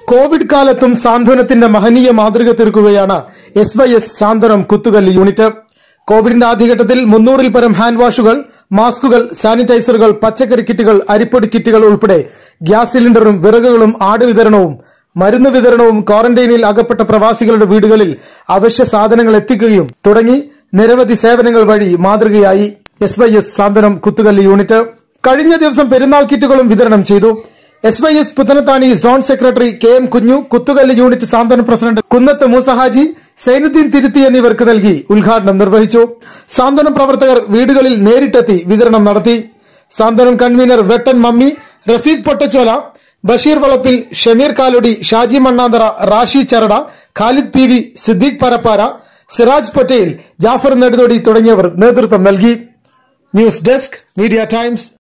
Covid കാലത്തും സാന്ത്വനത്തിന്റെ മഹനീയ മാതൃക തീർക്കുകയാണ് S Y S Santhwanam Kuthukallu unit കോവിഡിന്റെ ആദ്യഘട്ടത്തിൽ മുന്നൂറിൽ പരം ഹാൻഡ് വാഷുകൾ മാസ്കുകൾ സാനിറ്റൈസറുകൾ പച്ചക്കറി കിറ്റുകൾ അരിപ്പൊടി കിറ്റുകൾ ഉൾപ്പെടെ ഗ്യാസ് സിലിണ്ടറും വിറകുകളും ആട് വിതരണവും മരുന്ന് വിതരണവും ക്വാറന്റൈനിൽ അകപ്പെട്ട പ്രവാസികളുടെ വീടുകളിൽ അവശ്യ സാധനങ്ങൾ എത്തിക്കുകയും തുടങ്ങി നിരവധി സേവനങ്ങൾ വഴി മാതൃകയായി S Y S Santhwanam Kuthukallu unit കഴിഞ്ഞ ദിവസം പെരുന്നാൾ കിറ്റുകളും വിതരണം ചെയ്തു S Y S Puthanathani zone secretary K M Kunju Kuthukallu unit സാന്ത്വന പ്രസിഡന്റ് കുന്നത്ത് മൂസഹാജി സൈനുദ്ദീൻ തിരുത്തി എന്നിവർക്ക് നൽകി ഉദ്ഘാടനം നിർവഹിച്ചു സാന്ത്വനം പ്രവർത്തകർ വീടുകളിൽ നേരിട്ടെത്തി വിതരണം നടത്തി Santhwanam convener Vettan Mammi Rafeeq Pottachola Basheer Valappil Shameer Kalodi Shaji Mannanthara Rashi Charada Khalid P V Siddique Parappara Siraj Patel Jafar Neduthodi തുടങ്ങിയവർ നേതൃത്വം നൽകി ന്യൂസ് ഡെസ്ക് മീഡിയ ടൈംസ്